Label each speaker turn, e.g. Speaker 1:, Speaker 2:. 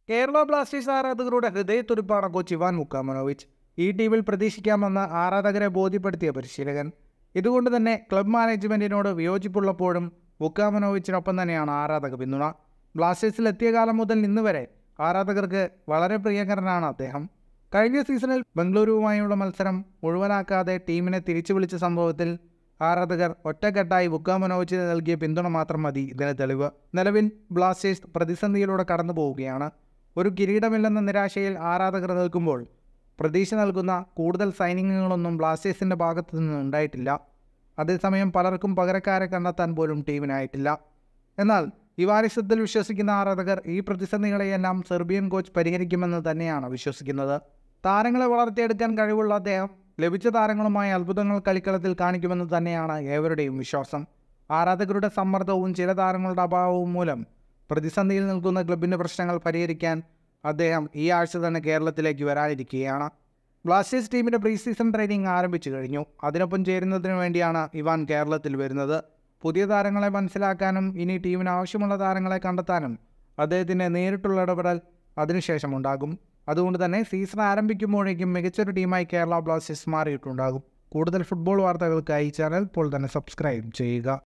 Speaker 1: Kerala Blasters ആരാധകരുടെ ഹൃദയത്തുടിപ്പാണ് coach Ivan മുക്കാമനോവിച്ച് ഈ ടീമിൽ പ്രതീക്ഷിക്കാമെന്ന് ആരാധകരെ ബോധ്യപ്പെടുത്തിയ പരിശീലകൻ ഇതുകൊണ്ട് തന്നെ ക്ലബ് മാനേജ്മെൻറ്റിനോട് വിയോജിപ്പുള്ളപ്പോഴും മുക്കാമനോവിച്ചിനൊപ്പം തന്നെയാണ് ആരാധക പിന്തുണ ബ്ലാസ്റ്റേഴ്സിൽ എത്തിയ കാലം മുതൽ ഇന്ന് വരെ ആരാധകർക്ക് വളരെ പ്രിയങ്കരനാണ് അദ്ദേഹം കഴിഞ്ഞ സീസണിൽ ബംഗളൂരുവുമായുള്ള മത്സരം മുഴുവനാക്കാതെ ടീമിനെ തിരിച്ചു വിളിച്ച സംഭവത്തിൽ ആരാധകർ ഒറ്റക്കെട്ടായി ബുക്കാമനോവിച്ചിന് നൽകിയ പിന്തുണ മാത്രം മതി ഇതിന് തെളിവ് നിലവിൽ ബ്ലാസ്റ്റേഴ്സ് പ്രതിസന്ധിയിലൂടെ കടന്നു പോവുകയാണ് ഒരു കിരീടമില്ലെന്ന നിരാശയിൽ ആരാധകർ നിൽക്കുമ്പോൾ പ്രതീക്ഷ നൽകുന്ന കൂടുതൽ സൈനിങ്ങുകളൊന്നും ബ്ലാസ്റ്റേഴ്സിൻ്റെ ഭാഗത്തു നിന്ന് ഉണ്ടായിട്ടില്ല അതേസമയം പലർക്കും പകരക്കാരെ കണ്ടെത്താൻ പോലും ടീമിനായിട്ടില്ല എന്നാൽ ഇവാരിസത്തിൽ വിശ്വസിക്കുന്ന ആരാധകർ ഈ പ്രതിസന്ധികളെയെല്ലാം സെർബിയൻ കോച്ച് പരിഹരിക്കുമെന്ന് തന്നെയാണ് വിശ്വസിക്കുന്നത് താരങ്ങളെ വളർത്തിയെടുക്കാൻ കഴിവുള്ള അദ്ദേഹം ലഭിച്ച താരങ്ങളുമായി അത്ഭുതങ്ങൾ കളിക്കളത്തിൽ കാണിക്കുമെന്ന് തന്നെയാണ് ഏവരുടെയും വിശ്വാസം ആരാധകരുടെ സമ്മർദ്ദവും ചില താരങ്ങളുടെ അഭാവവും മൂലം പ്രതിസന്ധിയിൽ നിൽക്കുന്ന ക്ലബിൻ്റെ പ്രശ്നങ്ങൾ പരിഹരിക്കാൻ അദ്ദേഹം ഈ ആഴ്ച തന്നെ കേരളത്തിലേക്ക് വരാനിരിക്കുകയാണ് ബ്ലാസ്റ്റേഴ്സ് ടീമിൻ്റെ പ്രീ സീസൺ ട്രെയിനിങ് ആരംഭിച്ചു കഴിഞ്ഞു അതിനൊപ്പം ചേരുന്നതിന് വേണ്ടിയാണ് ഇവാൻ കേരളത്തിൽ വരുന്നത് പുതിയ താരങ്ങളെ മനസ്സിലാക്കാനും ഇനി ടീമിന് ആവശ്യമുള്ള താരങ്ങളെ കണ്ടെത്താനും അദ്ദേഹത്തിൻ്റെ നേരിട്ടുള്ള ഇടപെടൽ അതിനുശേഷം ഉണ്ടാകും അതുകൊണ്ട് തന്നെ സീസൺ ആരംഭിക്കുമ്പോഴേക്കും മികച്ചൊരു ടീമായി കേരള ബ്ലാസ്റ്റേഴ്സ് മാറിയിട്ടുണ്ടാകും കൂടുതൽ ഫുട്ബോൾ വാർത്തകൾക്കായി ചാനൽ ഇപ്പോൾ തന്നെ സബ്സ്ക്രൈബ് ചെയ്യുക